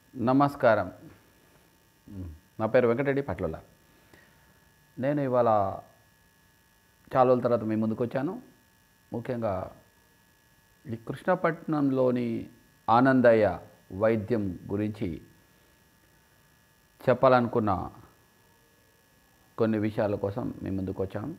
నమస్కారం నా పేరు వెంకటరెడ్డి పట్ల నేను ఇవాళ చాలా రోజుల తర్వాత మీ ముందుకు వచ్చాను ముఖ్యంగా ఈ కృష్ణపట్నంలోని ఆనందయ్య వైద్యం గురించి చెప్పాలనుకున్న కొన్ని విషయాల కోసం మీ ముందుకు వచ్చాను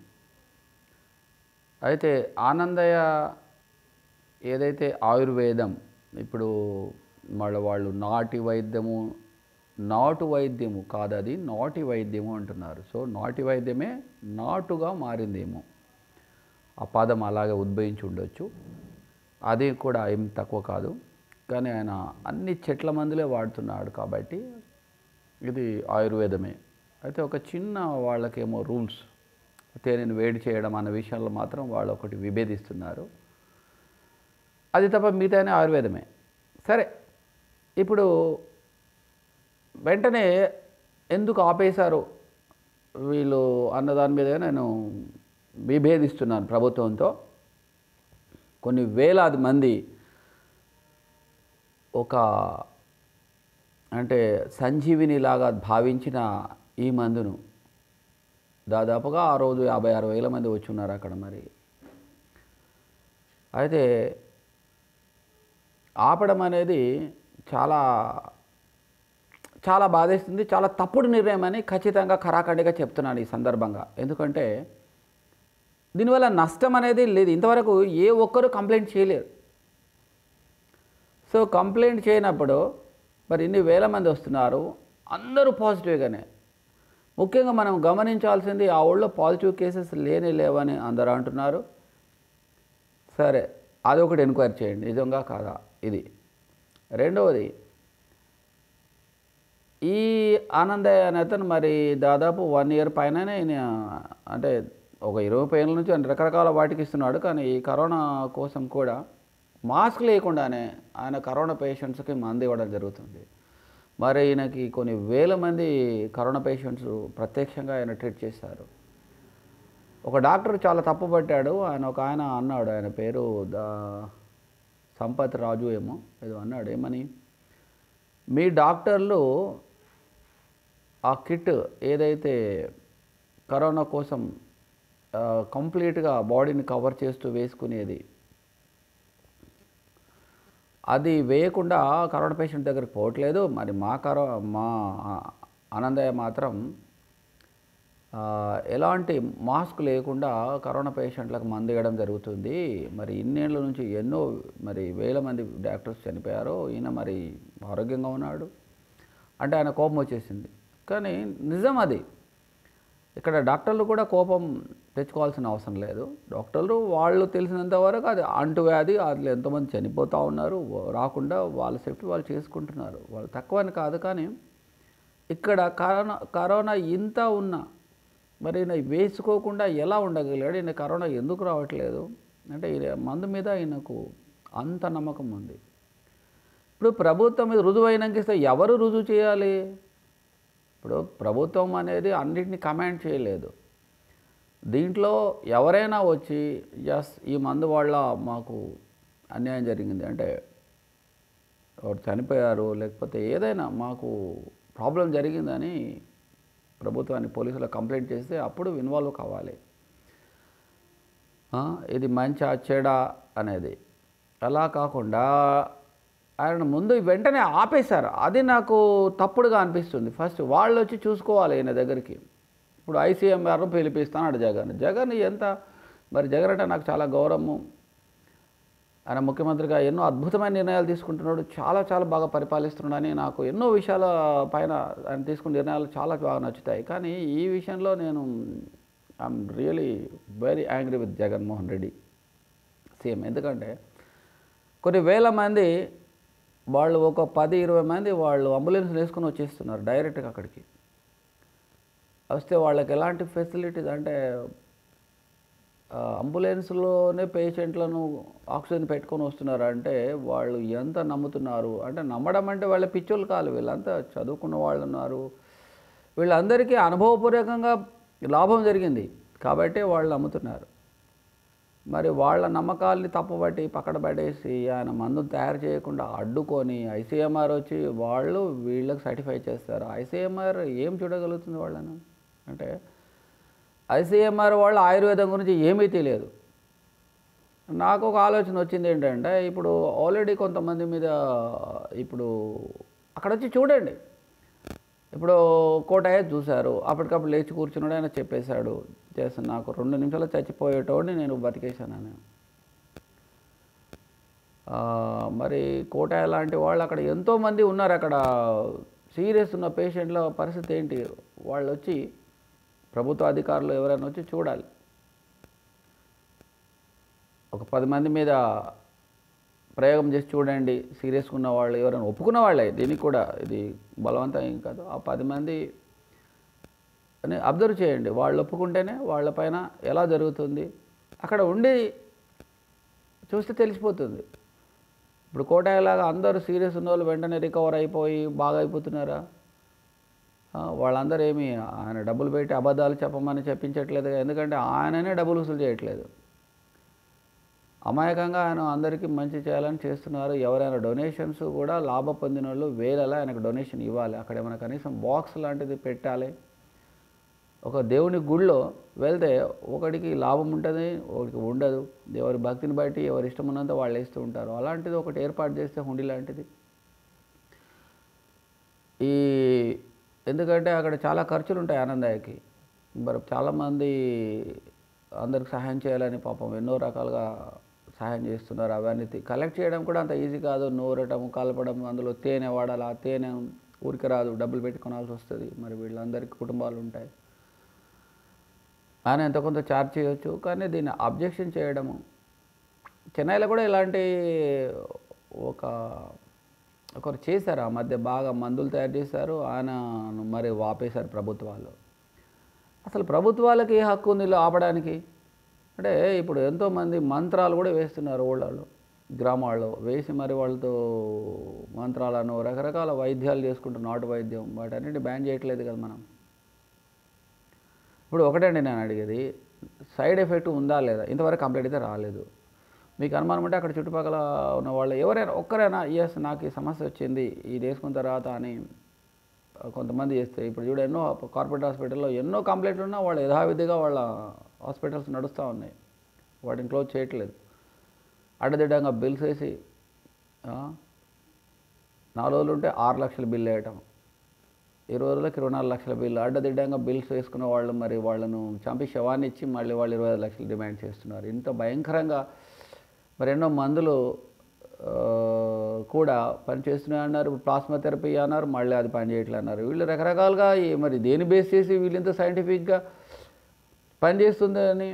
అయితే ఆనందయ్య ఏదైతే ఆయుర్వేదం ఇప్పుడు మళ్ళీ వాళ్ళు నాటి వైద్యము నాటు వైద్యము కాదు అది నాటి వైద్యము అంటున్నారు సో నాటి వైద్యమే నాటుగా మారిందేమో ఆ పదం అలాగే ఉద్భవించి ఉండొచ్చు అది కూడా ఏం తక్కువ కాదు కానీ ఆయన అన్ని చెట్ల మందులే వాడుతున్నాడు కాబట్టి ఇది ఆయుర్వేదమే అయితే ఒక చిన్న వాళ్ళకేమో రూల్స్ తేనెను వేడి చేయడం అన్న విషయంలో మాత్రం వాళ్ళు ఒకటి విభేదిస్తున్నారు అది తప్ప మిగతానే ఆయుర్వేదమే సరే ఇప్పుడు వెంటనే ఎందుకు ఆపేశారు వీళ్ళు అన్న దాని మీద నేను విభేదిస్తున్నాను ప్రభుత్వంతో కొన్ని వేలాది మంది ఒక అంటే సంజీవిని లాగా భావించిన ఈ మందును దాదాపుగా ఆ రోజు యాభై అరవై వేల మంది వచ్చి ఉన్నారు అక్కడ మరి అయితే ఆపడం అనేది చాలా చాలా బాధేస్తుంది చాలా తప్పుడు నిర్ణయం అని ఖచ్చితంగా ఖరాఖండిగా చెప్తున్నాను ఈ సందర్భంగా ఎందుకంటే దీనివల్ల నష్టం అనేది లేదు ఇంతవరకు ఏ ఒక్కరూ కంప్లైంట్ చేయలేరు సో కంప్లైంట్ చేయనప్పుడు మరి ఇన్ని వేల మంది వస్తున్నారు అందరూ పాజిటివ్గానే ముఖ్యంగా మనం గమనించాల్సింది ఆ ఊళ్ళో పాజిటివ్ కేసెస్ లేనే లేవని అందరూ అంటున్నారు సరే అది ఒకటి ఎంక్వైరీ చేయండి నిజంగా కాదా ఇది రెండవది ఈ ఆనందయ్య అనే అతను మరి దాదాపు వన్ ఇయర్ పైననే ఈయన అంటే ఒక ఇరవై ముప్పై ఏళ్ళ నుంచి ఆయన రకరకాల వాటికి ఇస్తున్నాడు కానీ ఈ కరోనా కోసం కూడా మాస్క్ లేకుండానే ఆయన కరోనా పేషెంట్స్కి మందు ఇవ్వడం జరుగుతుంది మరి ఈయనకి కొన్ని వేల మంది కరోనా పేషెంట్స్ ప్రత్యక్షంగా ఆయన ట్రీట్ చేశారు ఒక డాక్టర్ చాలా తప్పు పట్టాడు ఆయన ఒక ఆయన అన్నాడు ఆయన పేరు దా సంపత్ రాజు ఏమో ఏదో అన్నాడు ఏమని మీ డాక్టర్లు ఆ కిట్ ఏదైతే కరోనా కోసం ఆ, కంప్లీట్గా బాడీని కవర్ చేస్తూ వేసుకునేది అది వేయకుండా కరోనా పేషెంట్ దగ్గరికి పోవట్లేదు మరి మా కరో మా ఆనందయ్య మాత్రం ఆ, ఎలాంటి మాస్క్ లేకుండా కరోనా పేషెంట్లకు మందు ఇవ్వడం జరుగుతుంది మరి ఇన్నేళ్ళ నుంచి ఎన్నో మరి వేల మంది డాక్టర్స్ చనిపోయారు ఈయన మరి ఆరోగ్యంగా ఉన్నాడు అంటే ఆయన కోపం వచ్చేసింది కానీ నిజం అది ఇక్కడ డాక్టర్లు కూడా కోపం తెచ్చుకోవాల్సిన అవసరం లేదు డాక్టర్లు వాళ్ళు తెలిసినంత వరకు అది అంటువ్యాధి అందులో ఎంతోమంది చనిపోతూ ఉన్నారు రాకుండా వాళ్ళ సేఫ్టీ వాళ్ళు చేసుకుంటున్నారు వాళ్ళు తక్కువ అని కాదు కానీ ఇక్కడ కరోనా కరోనా ఇంత ఉన్నా మరి ఈయన వేసుకోకుండా ఎలా ఉండగలిగాడు ఈయన కరోనా ఎందుకు రావట్లేదు అంటే ఈయన మందు మీద ఈయనకు అంత నమ్మకం ఉంది ఇప్పుడు ప్రభుత్వం మీద రుజువైనాక ఇస్తే ఎవరు రుజువు చేయాలి ఇప్పుడు ప్రభుత్వం అనేది అన్నిటిని కమాండ్ చేయలేదు దీంట్లో ఎవరైనా వచ్చి ఎస్ ఈ మందు వల్ల మాకు అన్యాయం జరిగింది అంటే ఎవరు చనిపోయారు లేకపోతే ఏదైనా మాకు ప్రాబ్లం జరిగిందని ప్రభుత్వాన్ని పోలీసులు కంప్లైంట్ చేస్తే అప్పుడు ఇన్వాల్వ్ కావాలి ఆ, ఇది మంచా చెడా అనేది అలా కాకుండా ఆయన ముందు వెంటనే ఆపేశారు అది నాకు తప్పుడుగా అనిపిస్తుంది ఫస్ట్ వాళ్ళు వచ్చి చూసుకోవాలి ఈయన దగ్గరికి ఇప్పుడు ఐసీఎంఆర్ను పిలిపిస్తాడు జగన్ జగన్ ఎంత మరి జగన్ అంటే నాకు చాలా గౌరవము ఆయన ముఖ్యమంత్రిగా ఎన్నో అద్భుతమైన నిర్ణయాలు తీసుకుంటున్నాడు చాలా చాలా బాగా పరిపాలిస్తున్నాడని నాకు ఎన్నో విషయాల పైన ఆయన తీసుకున్న నిర్ణయాలు చాలా బాగా నచ్చుతాయి కానీ ఈ విషయంలో నేను I'm really very angry with Jaganmohan Reddy CM ఎందుకంటే కొన్ని వేల మంది వాళ్ళు ఒక పది ఇరవై మంది వాళ్ళు అంబులెన్స్ వేసుకొని వచ్చేస్తున్నారు డైరెక్ట్గా అక్కడికి వస్తే వాళ్ళకి ఎలాంటి ఫెసిలిటీస్ అంటే ఆ, అంబులెన్స్లోనే పేషెంట్లను ఆక్సిజన్ పెట్టుకొని వస్తున్నారు అంటే వాళ్ళు ఎంత నమ్ముతున్నారు అంటే నమ్మడం అంటే వాళ్ళ పిచ్చోళ్ళు కాదు వీళ్ళంతా చదువుకున్న వాళ్ళు ఉన్నారు వీళ్ళందరికీ అనుభవపూర్వకంగా లాభం జరిగింది కాబట్టి వాళ్ళు నమ్ముతున్నారు మరి వాళ్ళ నమ్మకాల్ని తప్పుబట్టి పక్కన పడేసి ఆయన మందును తయారు చేయకుండా అడ్డుకొని ఐసీఎంఆర్ వచ్చి వాళ్ళు వీళ్ళకి సర్టిఫై చేస్తారు ఐసీఎంఆర్ ఏం చూడగలుగుతుంది వాళ్ళను అంటే ఐసీఎంఆర్ వాళ్ళు ఆయుర్వేదం గురించి ఏమీ తెలియదు నాకు ఒక ఆలోచన వచ్చింది ఏంటంటే ఇప్పుడు ఆల్రెడీ కొంతమంది మీద ఇప్పుడు అక్కడ వచ్చి చూడండి ఇప్పుడు కోటయ్య చూశారు అప్పటికప్పుడు లేచి కూర్చున్నాడు ఆయన చెప్పేశాడు చేస్తాను నాకు రెండు నిమిషాలు చచ్చిపోయేటోడిని నేను బతికేశానని ఆ, మరి కోటయ్య లాంటి వాళ్ళు అక్కడ ఎంతోమంది ఉన్నారు అక్కడ సీరియస్ ఉన్న పేషెంట్ల పరిస్థితి ఏంటి వాళ్ళు వచ్చి ప్రభుత్వ అధికారులు ఎవరైనా వచ్చి చూడాలి ఒక పది మంది మీద ప్రయోగం చేసి చూడండి సీరియస్గా ఉన్న వాళ్ళు ఎవరైనా ఒప్పుకున్న వాళ్ళే దీనికి కూడా ఇది బలవంతం ఏం కాదు ఆ పది మంది అని అబ్జర్వ్ చేయండి వాళ్ళు ఒప్పుకుంటేనే వాళ్ళపైన ఎలా జరుగుతుంది అక్కడ ఉండి చూస్తే తెలిసిపోతుంది ఇప్పుడు కోటాయలాగా అందరూ సీరియస్ ఉన్న వాళ్ళు వెంటనే రికవర్ అయిపోయి బాగా అయిపోతున్నారా ఆ, వాళ్ళందరూ ఏమి ఆయన డబ్బులు పెట్టి అబద్ధాలు చెప్పమని చెప్పించట్లేదు ఎందుకంటే ఆయననే డబ్బులు వసూలు చేయట్లేదు అమాయకంగా ఆయన అందరికీ మంచి చేయాలని చేస్తున్నారు ఎవరైనా డొనేషన్స్ కూడా లాభ పొందిన వాళ్ళు వేలలా ఆయనకు డొనేషన్ ఇవ్వాలి అక్కడ ఏమైనా కనీసం బాక్స్ లాంటిది పెట్టాలి ఒక దేవుని గుడిలో వెళ్తే ఒకడికి లాభం ఉంటుంది ఒకడికి ఉండదు ఎవరి భక్తిని బట్టి ఎవరి ఇష్టం ఉన్నంత వాళ్ళు వేస్తూ ఉంటారు అలాంటిది ఒకటి ఏర్పాటు చేస్తే హుండీ లాంటిది ఈ ఎందుకంటే అక్కడ చాలా ఖర్చులు ఉంటాయి ఆనందయ్యకి మరి చాలామంది అందరికి సహాయం చేయాలని పాపం ఎన్నో రకాలుగా సహాయం చేస్తున్నారు అవన్నీ తి- కలెక్ట్ చేయడం కూడా అంత ఈజీ కాదు నూరటం కలపడం అందులో తేనె వాడాలి ఆ తేనె ఊరికి రాదు డబ్బులు పెట్టి కొనాల్సి వస్తుంది మరి వీళ్ళందరికీ కుటుంబాలు ఉంటాయి ఆయన ఎంత కొంత ఛార్జ్ చేయొచ్చు కానీ దీన్ని అబ్జెక్షన్ చేయడము చెన్నైలో కూడా ఇలాంటి ఒక ఒకరు చేశారు ఆ మధ్య బాగా మందులు తయారు చేశారు ఆయన మరి వాపేశారు ప్రభుత్వాలు అసలు ప్రభుత్వాలకి ఏ హక్కు ఉంది ఇలా ఆపడానికి అంటే ఇప్పుడు ఎంతోమంది మంత్రాలు కూడా వేస్తున్నారు ఊళ్ళలో గ్రామాల్లో వేసి మరి వాళ్ళతో మంత్రాలను రకరకాల వైద్యాలు చేసుకుంటున్నారు నాటు వైద్యం వాటన్నిటి బ్యాన్ చేయట్లేదు కదా మనం ఇప్పుడు ఒకటండి నేను అడిగేది సైడ్ ఎఫెక్ట్ ఉందా లేదా ఇంతవరకు కంప్లీట్ అయితే రాలేదు మీకు అనుమానం ఉంటే అక్కడ చుట్టుపక్కల ఉన్న వాళ్ళు ఎవరైనా ఒక్కరైనా ఎస్ నాకు ఈ సమస్య వచ్చింది ఇది వేసుకున్న తర్వాత అని కొంతమంది చేస్తే ఇప్పుడు చూడు ఎన్నో కార్పొరేట్ హాస్పిటల్లో ఎన్నో కంప్లైంట్లు ఉన్నా వాళ్ళు యథావిధిగా వాళ్ళ హాస్పిటల్స్ నడుస్తూ ఉన్నాయి వాటిని క్లోజ్ చేయట్లేదు అడ్డదిడ్డంగా బిల్స్ వేసి ఆ, నాలుగు రోజులు ఉంటే ఆరు లక్షల బిల్ వేయటం ఇరవై రోజులకు ఇరవై నాలుగు లక్షల బిల్లు అడ్డదిడ్డంగా బిల్స్ వేసుకున్న వాళ్ళు మరి వాళ్ళను చంపి శవాన్ని ఇచ్చి మళ్ళీ వాళ్ళు ఇరవై ఐదు లక్షలు డిమాండ్ చేస్తున్నారు ఇంత భయంకరంగా మరి ఎన్నో మందులు ఆ, కూడా పనిచేస్తున్నాయి అన్నారు ప్లాస్మా థెరపీ అన్నారు మళ్ళీ అది పని చేయట్లేదు అన్నారు వీళ్ళు రకరకాలుగా ఈ మరి దేని బేస్ చేసి వీళ్ళు ఇంత సైంటిఫిక్గా పనిచేస్తుందని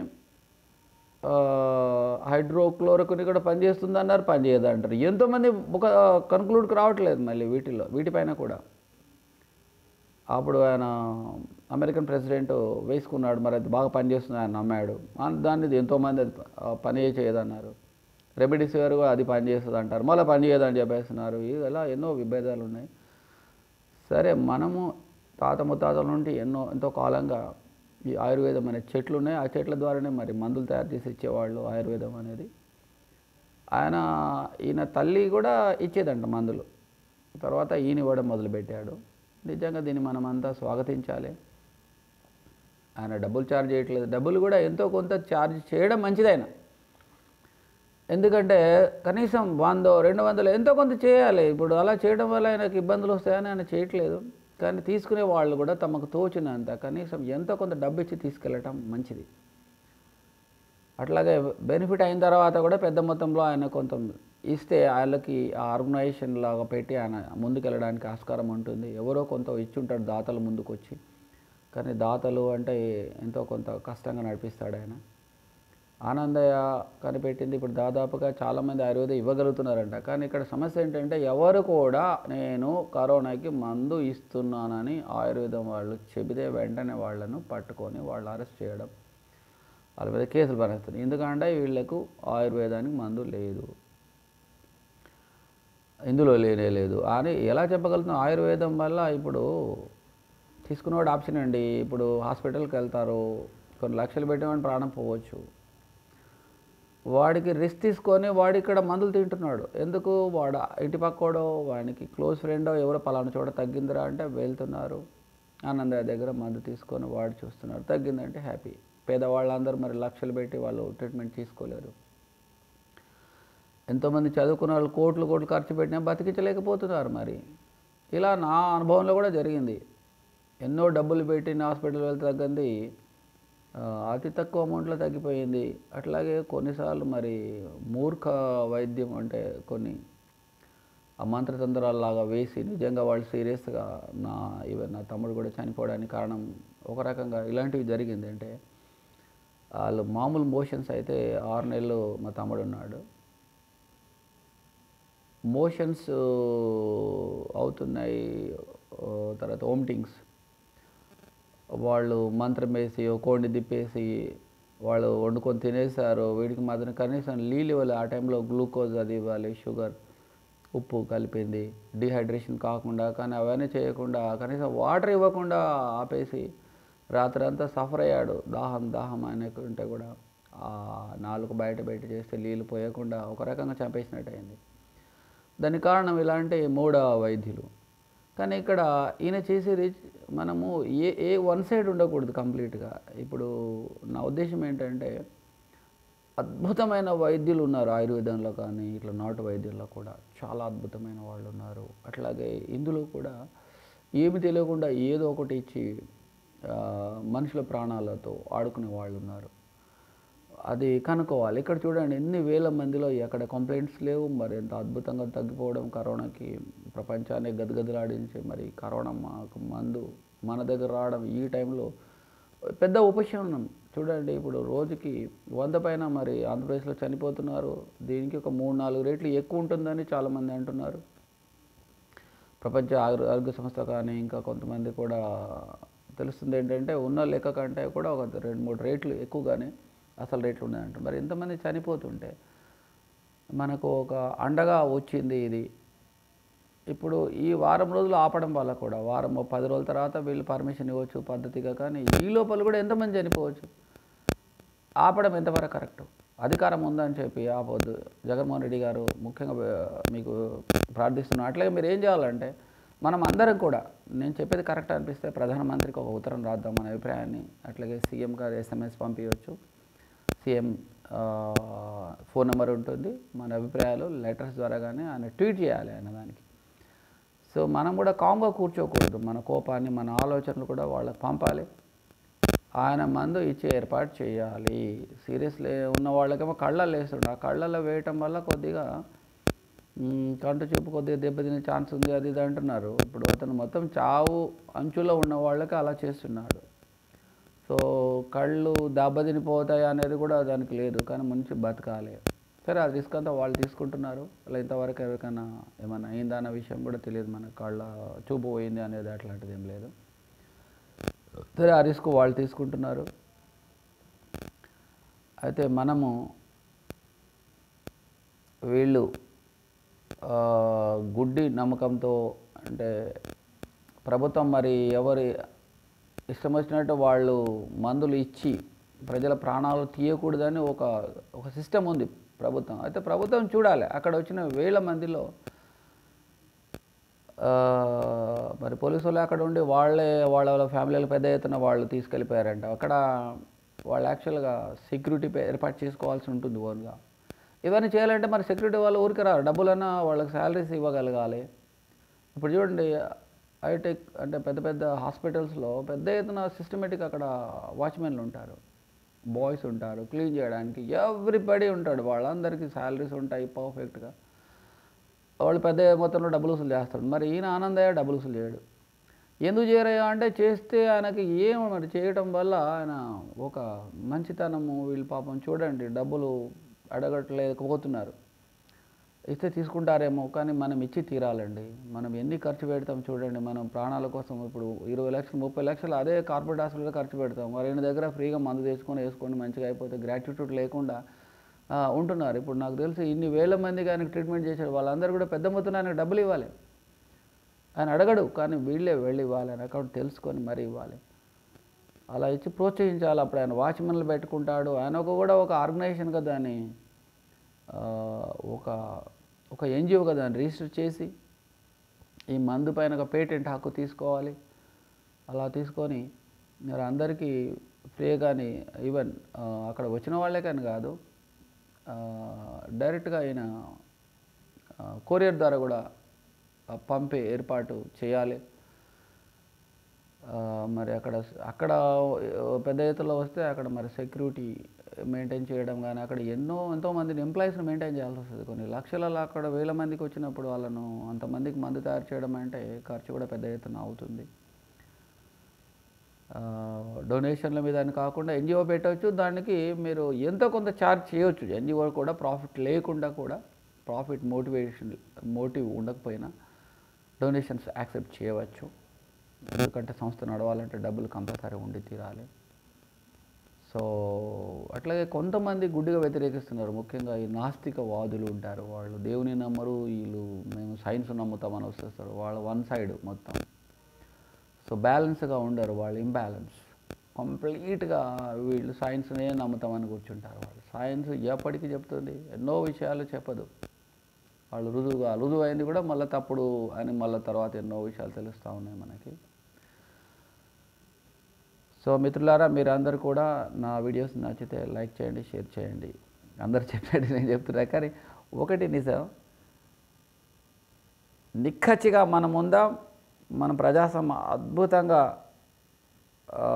హైడ్రోక్లోరోకుని కూడా పనిచేస్తుంది అన్నారు పనిచేయదు అంటారు ఎంతోమంది ఒక కన్క్లూడ్కి రావట్లేదు మళ్ళీ వీటిల్లో వీటిపైన కూడా అప్పుడు ఆయన అమెరికన్ ప్రెసిడెంట్ వేసుకున్నాడు మరి అది బాగా పనిచేస్తుంది ఆయన నమ్మాడు ఆ- దాన్ని ఎంతోమంది అది ప- ఆ పని చేయదన్నారు రెమెడీసివిర్ కూడా అది పని చేస్తుంది అంటారు మళ్ళీ పని చేయదని చెప్పేస్తున్నారు ఇలా ఎన్నో విభేదాలు ఉన్నాయి సరే మనము తాత ముత్తాతల నుండి ఎన్నో ఎంతో కాలంగా ఈ ఆయుర్వేదం అనే చెట్లు ఉన్నాయి ఆ చెట్ల ద్వారానే మరి మందులు తయారు చేసి ఇచ్చేవాళ్ళు ఆయుర్వేదం అనేది ఆయన ఈయన తల్లి కూడా ఇచ్చేదంట మందులు తర్వాత ఈయన ఇవ్వడం మొదలుపెట్టాడు నిజంగా దీన్ని మనం అంతా స్వాగతించాలి ఆయన డబ్బులు ఛార్జ్ చేయట్లేదు డబ్బులు కూడా ఎంతో కొంత ఛార్జ్ చేయడం మంచిదైన ఎందుకంటే కనీసం వందో రెండు వందలు ఎంతో కొంత చేయాలి ఇప్పుడు అలా చేయడం వల్ల ఆయనకు ఇబ్బందులు వస్తాయని ఆయన చేయట్లేదు కానీ తీసుకునే వాళ్ళు కూడా తమకు తోచినంత కనీసం ఎంతో కొంత డబ్బు ఇచ్చి తీసుకెళ్ళటం మంచిది అట్లాగే బెనిఫిట్ అయిన తర్వాత కూడా పెద్ద మొత్తంలో ఆయన కొంత ఇస్తే వాళ్ళకి ఆ ఆర్గనైజేషన్ లాగా పెట్టి ఆయన ముందుకెళ్ళడానికి ఆస్కారం ఉంటుంది ఎవరో కొంత ఇచ్చుంటాడు దాతలు ముందుకు వచ్చి కానీ దాతలు అంటే ఎంతో కొంత కష్టంగా నడిపిస్తాడు ఆయన ఆనందయ్య కనిపెట్టింది ఇప్పుడు దాదాపుగా చాలామంది ఆయుర్వేదం ఇవ్వగలుగుతున్నారంట కానీ ఇక్కడ సమస్య ఏంటంటే ఎవరు కూడా నేను కరోనాకి మందు ఇస్తున్నానని ఆయుర్వేదం వాళ్ళు చెబితే వెంటనే వాళ్ళను పట్టుకొని వాళ్ళు అరెస్ట్ చేయడం వాళ్ళ మీద కేసులు పనిస్తుంది ఎందుకంటే వీళ్ళకు ఆయుర్వేదానికి మందు లేదు ఇందులో లేనే లేదు అని ఎలా చెప్పగలుగుతున్నాం ఆయుర్వేదం వల్ల ఇప్పుడు తీసుకున్నవాడు ఆప్షన్ అండి ఇప్పుడు హాస్పిటల్కి వెళ్తారు కొన్ని లక్షలు పెట్టేవాడిని ప్రాణం పోవచ్చు వాడికి రిస్క్ తీసుకొని వాడు ఇక్కడ మందులు తింటున్నాడు ఎందుకు వాడు ఇంటి పక్కోడో వానికి క్లోజ్ ఫ్రెండో ఎవరో పలానా చోట తగ్గిందిరా అంటే వెళ్తున్నారు ఆనందయ్య దగ్గర మందు తీసుకొని వాడు చూస్తున్నారు తగ్గిందంటే హ్యాపీ పేదవాళ్ళందరూ మరి లక్షలు పెట్టి వాళ్ళు ట్రీట్మెంట్ తీసుకోలేరు ఎంతోమంది చదువుకున్న వాళ్ళు కోట్లు కోట్లు ఖర్చు పెట్టినా బతికించలేకపోతున్నారు మరి ఇలా నా అనుభవంలో కూడా జరిగింది ఎన్నో డబ్బులు పెట్టి హాస్పిటల్ వెళ్తే తగ్గింది ఆ, అతి తక్కువ అమౌంట్లో తగ్గిపోయింది అట్లాగే కొన్నిసార్లు మరి మూర్ఖ వైద్యం అంటే కొన్ని ఆ మంత్రతంత్రాల్లాగా వేసి నిజంగా వాళ్ళు సీరియస్గా నా ఈవెన్ నా తమ్ముడు కూడా చనిపోవడానికి కారణం ఒక రకంగా ఇలాంటివి జరిగింది అంటే వాళ్ళు మామూలు మోషన్స్ అయితే ఆరు నెలలు మా తమ్ముడు ఉన్నాడు మోషన్స్ అవుతున్నాయి ఆ, తర్వాత ఓమిటింగ్స్ వాళ్ళు మంత్రం వేసి ఓ కోడిని తిప్పేసి వాళ్ళు వండుకొని తినేసారు వీడికి మాత్రం కనీసం నీళ్ళు ఇవ్వాలి ఆ టైంలో గ్లూకోజ్ అది ఇవ్వాలి షుగర్ ఉప్పు కలిపింది డిహైడ్రేషన్ కాకుండా కానీ అవన్నీ చేయకుండా కనీసం వాటర్ ఇవ్వకుండా ఆపేసి రాత్రి అంతా సఫర్ అయ్యాడు దాహం దాహం అనుకుంటే కూడా ఆ నాలుగు బయట బయట చేస్తే నీళ్ళు పోయకుండా ఒక రకంగా చంపేసినట్టు అయింది దానికి కారణం ఇలాంటి మూఢ వైద్యులు కానీ ఇక్కడ ఈయన చేసేది మనము ఏ ఏ వన్ సైడ్ ఉండకూడదు కంప్లీట్గా ఇప్పుడు నా ఉద్దేశం ఏంటంటే అద్భుతమైన వైద్యులు ఉన్నారు ఆయుర్వేదంలో కానీ ఇట్లా నాటు వైద్యుల్లో కూడా చాలా అద్భుతమైన వాళ్ళు ఉన్నారు అట్లాగే ఇందులో కూడా ఏమి తెలియకుండా ఏదో ఒకటి ఇచ్చి ఆ, మనుషుల ప్రాణాలతో ఆడుకునే వాళ్ళు ఉన్నారు అది కనుక్కోవాలి ఇక్కడ చూడండి ఎన్ని వేల మందిలో ఎక్కడ కంప్లైంట్స్ లేవు మరి ఎంత అద్భుతంగా తగ్గిపోవడం కరోనాకి ప్రపంచాన్ని గదగదలాడించి మరి కరోనా మాకు మందు మన దగ్గర రావడం ఈ టైంలో పెద్ద ఉపశమనం చూడండి ఇప్పుడు రోజుకి వంద పైన మరి ఆంధ్రప్రదేశ్లో చనిపోతున్నారు దీనికి ఒక మూడు నాలుగు రేట్లు ఎక్కువ ఉంటుందని చాలామంది అంటున్నారు ప్రపంచ ఆరో- ఆరోగ్య సంస్థ కానీ ఇంకా కొంతమంది కూడా తెలుస్తుంది ఏంటంటే ఉన్న లెక్క కంటే కూడా ఒక రెండు మూడు రేట్లు ఎక్కువగానే అసలు రేట్లు ఉన్నాయంట మరి ఇంతమంది చనిపోతుంటే మనకు ఒక అండగా వచ్చింది ఇది ఇప్పుడు ఈ వారం రోజులు ఆపడం వల్ల కూడా వారం ఓ పది రోజుల తర్వాత వీళ్ళు పర్మిషన్ ఇవ్వచ్చు పద్ధతిగా కానీ ఈ లోపల కూడా ఎంతమంది చనిపోవచ్చు ఆపడం ఎంతవరకు కరెక్ట్ అధికారం ఉందని చెప్పి ఆపొద్దు జగన్మోహన్ రెడ్డి గారు ముఖ్యంగా ఆ, మీకు ప్రార్థిస్తున్నాను అట్లాగే మీరు ఏం చేయాలంటే మనం అందరం కూడా నేను చెప్పేది కరెక్ట్ అనిపిస్తే ప్రధానమంత్రికి ఒక ఉత్తరం రాద్దాం మన అభిప్రాయాన్ని అట్లాగే సీఎం గారు ఎస్ఎంఎస్ పంపించవచ్చు సీఎం ఆ, ఫోన్ నెంబర్ ఉంటుంది మన అభిప్రాయాలు లెటర్స్ ద్వారా కానీ ఆయన ట్వీట్ చేయాలి ఆయన దానికి సో మనం కూడా కామ్గా కూర్చోకూడదు మన కోపాన్ని మన ఆలోచనలు కూడా వాళ్ళకి పంపాలి ఆయన మందు ఇచ్చే ఏర్పాటు చేయాలి సీరియస్లీ ఉన్న వాళ్ళకేమో కళ్ళల్లో వేస్తుండే ఆ కళ్ళల్లో వేయటం వల్ల కొద్దిగా మ్, కంటి చూపు కొద్దిగా దెబ్బతినే ఛాన్స్ ఉంది అది ఇది అంటున్నారు ఇప్పుడు అతను మొత్తం చావు అంచులో ఉన్న వాళ్ళకి అలా చేస్తున్నాడు సో కళ్ళు దెబ్బతినిపోతాయి అనేది కూడా దానికి లేదు కానీ మంచి బతకాలి సరే ఆ రిస్క్ అంతా వాళ్ళు తీసుకుంటున్నారు అలా ఇంతవరకు ఎవరికైనా ఏమైనా అయిందా అన్న విషయం కూడా తెలియదు మన కళ్ళ చూపు పోయింది అనేది అట్లాంటిది ఏం లేదు సరే ఆ రిస్క్ వాళ్ళు తీసుకుంటున్నారు అయితే మనము వీళ్ళు ఆ, గుడ్డి నమ్మకంతో అంటే ప్రభుత్వం మరి ఎవరి ఇష్టం వచ్చినట్టు వాళ్ళు మందులు ఇచ్చి ప్రజల ప్రాణాలు తీయకూడదని ఒక ఒక సిస్టమ్ ఉంది ప్రభుత్వం అయితే ప్రభుత్వం చూడాలి అక్కడ వచ్చిన వేల మందిలో ఆ, మరి పోలీసు వాళ్ళు అక్కడ ఉండి వాళ్ళే వాళ్ళ వాళ్ళ ఫ్యామిలీలు పెద్ద ఎత్తున వాళ్ళు తీసుకెళ్ళిపోయారంట అక్కడ వాళ్ళు యాక్చువల్గా సెక్యూరిటీ ఏర్పాటు చేసుకోవాల్సి ఉంటుంది ఓన్గా ఇవన్నీ చేయాలంటే మరి సెక్యూరిటీ వాళ్ళు ఊరికి రారు డబ్బులన్నా వాళ్ళకి శాలరీస్ ఇవ్వగలగాలి ఇప్పుడు చూడండి హైటెక్ అంటే పెద్ద పెద్ద హాస్పిటల్స్లో పెద్ద ఎత్తున సిస్టమేటిక్ అక్కడ వాచ్మెన్లు ఉంటారు బాయ్స్ ఉంటారు క్లీన్ చేయడానికి ఎవ్రీబడి ఉంటాడు వాళ్ళందరికీ శాలరీస్ ఉంటాయి పర్ఫెక్ట్గా వాళ్ళు పెద్ద మొత్తంలో డబ్బులు వసూలు చేస్తాడు మరి ఈయన ఆనందయ్య డబ్బులు వసూలు చేయడు ఎందుకు చేయరయ్యా అంటే చేస్తే ఆయనకి ఏం మరి చేయటం వల్ల ఆయన ఒక మంచితనము వీళ్ళు పాపం చూడండి డబ్బులు అడగట్లేకపోతున్నారు ఇస్తే తీసుకుంటారేమో కానీ మనం ఇచ్చి తీరాలండి మనం ఎన్ని ఖర్చు పెడతాం చూడండి మనం ప్రాణాల కోసం ఇప్పుడు ఇరవై లక్షలు ముప్పై లక్షలు అదే కార్పొరేట్ హాస్పిటల్లో ఖర్చు పెడతాం మరి ఈయన దగ్గర ఫ్రీగా మందు తెచ్చుకొని వేసుకొని మంచిగా అయిపోతే గ్రాట్యుట్యూడ్ లేకుండా ఆ, ఉంటున్నారు ఇప్పుడు నాకు తెలిసి ఇన్ని వేల మందికి ఆయనకు ట్రీట్మెంట్ చేశారు వాళ్ళందరూ కూడా పెద్ద మొత్తంలో ఆయనకు డబ్బులు ఇవ్వాలి ఆయన అడగడు కానీ వీళ్ళే వెళ్ళి ఇవ్వాలి ఆయన అకౌంట్ తెలుసుకొని మరీ ఇవ్వాలి అలా ఇచ్చి ప్రోత్సహించాలి అప్పుడు ఆయన వాచ్మెన్లు పెట్టుకుంటాడు ఆయన ఒక కూడా ఒక ఆర్గనైజేషన్గా దాన్ని ఆ, ఒక ఒక ఎన్జిఓగా దాన్ని రిజిస్టర్ చేసి ఈ మందు పైన ఒక పేటెంట్ హక్కు తీసుకోవాలి అలా తీసుకొని మీరు అందరికీ ఫ్రీగాని ఈవెన్ ఆ, అక్కడ వచ్చిన వాళ్ళే కానీ కాదు ఆ, డైరెక్ట్గా ఆయన ఆ, కొరియర్ ద్వారా కూడా ఆ, పంపే ఏర్పాటు చేయాలి ఆ, మరి అక్కడ అక్కడ పెద్ద ఎత్తులో వస్తే అక్కడ మరి సెక్యూరిటీ మెయింటైన్ చేయడం కానీ అక్కడ ఎన్నో ఎంతో మందిని ఎంప్లాయీస్ని మెయింటైన్ చేయాల్సి వస్తుంది కొన్ని లక్షలలో అక్కడ వేల మందికి వచ్చినప్పుడు వాళ్ళను అంతమందికి మందు తయారు చేయడం అంటే ఖర్చు కూడా పెద్ద ఎత్తున అవుతుంది ఆ, డొనేషన్ల మీద అని కాకుండా ఎన్జిఓ పెట్టవచ్చు దానికి మీరు ఎంతో కొంత ఛార్జ్ చేయొచ్చు ఎన్జిఓ కూడా ప్రాఫిట్ లేకుండా కూడా ప్రాఫిట్ మోటివేషన్ మోటివ్ ఉండకపోయినా డొనేషన్స్ యాక్సెప్ట్ చేయవచ్చు ఎందుకంటే సంస్థ నడవాలంటే డబ్బులు కంపల్సరీ ఉండి తీరాలి సో అట్లాగే కొంతమంది గుడ్డిగా వ్యతిరేకిస్తున్నారు ముఖ్యంగా ఈ నాస్తిక వాదులు ఉంటారు వాళ్ళు దేవుని నమ్మరు వీళ్ళు మేము సైన్స్ నమ్ముతామని వస్తారు వాళ్ళు వన్ సైడ్ మొత్తం సో బ్యాలెన్స్గా ఉండరు వాళ్ళు ఇంబ్యాలెన్స్ కంప్లీట్గా వీళ్ళు సైన్స్నే నమ్ముతామని కూర్చుంటారు వాళ్ళు సైన్స్ ఎప్పటికీ చెప్తుంది ఎన్నో విషయాలు చెప్పదు వాళ్ళు రుజువుగా రుజువు అయింది కూడా మళ్ళీ తప్పుడు అని మళ్ళీ తర్వాత ఎన్నో విషయాలు తెలుస్తూ ఉన్నాయి మనకి సో మిత్రులారా మీరు అందరు కూడా నా వీడియోస్ నచ్చితే లైక్ చేయండి షేర్ చేయండి అందరు చెప్పినట్టు నేను చెప్తున్నా కానీ ఒకటి నిజం నిక్కచ్చిగా మనం ఉందాం మన ప్రజాస్వామ్యం అద్భుతంగా ఆ,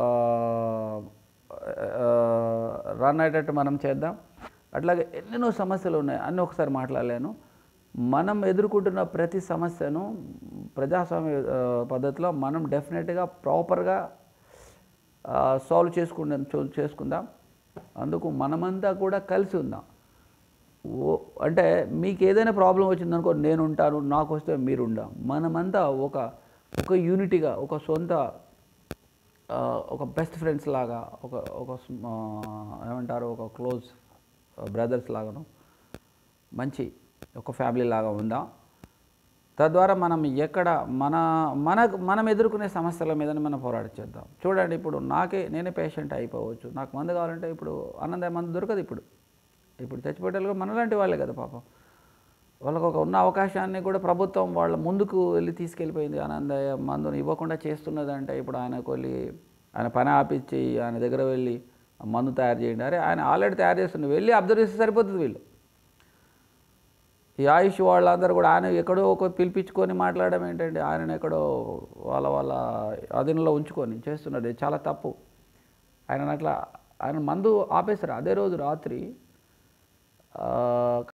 ఆ, రన్ అయ్యేటట్టు మనం చేద్దాం అట్లాగే ఎన్నెన్నో సమస్యలు ఉన్నాయి అన్నీ ఒకసారి మాట్లాడలేను మనం ఎదుర్కొంటున్న ప్రతి సమస్యను ప్రజాస్వామ్య ఆ, పద్ధతిలో మనం డెఫినెట్గా ప్రాపర్గా సాల్వ్ చేసుకుందాం చూ- చేసుకుందాం అందుకు మనమంతా కూడా కలిసి ఉందాం ఓ అంటే మీకు ఏదైనా ప్రాబ్లం వచ్చిందనుకో నేను ఉంటాను నాకు వస్తే మీరు ఉండాం మనమంతా ఒక ఒక యూనిటీగా ఒక సొంత ఆ, ఒక బెస్ట్ ఫ్రెండ్స్ లాగా ఒక ఒక స్మ- ఆ, ఏమంటారు ఒక క్లోజ్ బ్రదర్స్ లాగాను మంచి ఒక ఫ్యామిలీ లాగా ఉందాం తద్వారా మనం ఎక్కడ మన మన మనం ఎదుర్కొనే సమస్యల మీదనే మనం పోరాటం చేద్దాం చూడండి ఇప్పుడు నాకే నేనే పేషెంట్ అయిపోవచ్చు నాకు మందు కావాలంటే ఇప్పుడు ఆనందం మందు దొరకదు ఇప్పుడు ఇప్పుడు చచ్చిపోయేటోళ్ళు మనలాంటి వాళ్ళే కదా పాపం వాళ్ళకు ఒక ఉన్న అవకాశాన్ని కూడా ప్రభుత్వం వాళ్ళ ముందుకు వెళ్ళి తీసుకెళ్ళిపోయింది ఆనందయ్య మందుని ఇవ్వకుండా చేస్తున్నదంటే ఇప్పుడు ఆయనకు వెళ్ళి ఆయన పని ఆపించి ఆయన దగ్గర వెళ్ళి ఆ మందు తయారు చేయండి అరే ఆయన ఆల్రెడీ తయారు చేస్తున్నారు వెళ్ళి అబ్జర్వ్ చేస్తే సరిపోతుంది వీళ్ళు ఈ ఆయుష్ వాళ్ళందరూ కూడా ఆయన ఎక్కడో ఒక పిలిపించుకొని మాట్లాడడం ఏంటంటే ఆయన ఎక్కడో వాళ్ళ వాళ్ళ అధీనంలో ఉంచుకొని చేస్తున్నారు ఇది చాలా తప్పు ఆయన అట్లా ఆయన మందు ఆపేశారు అదే రోజు రాత్రి ఆ,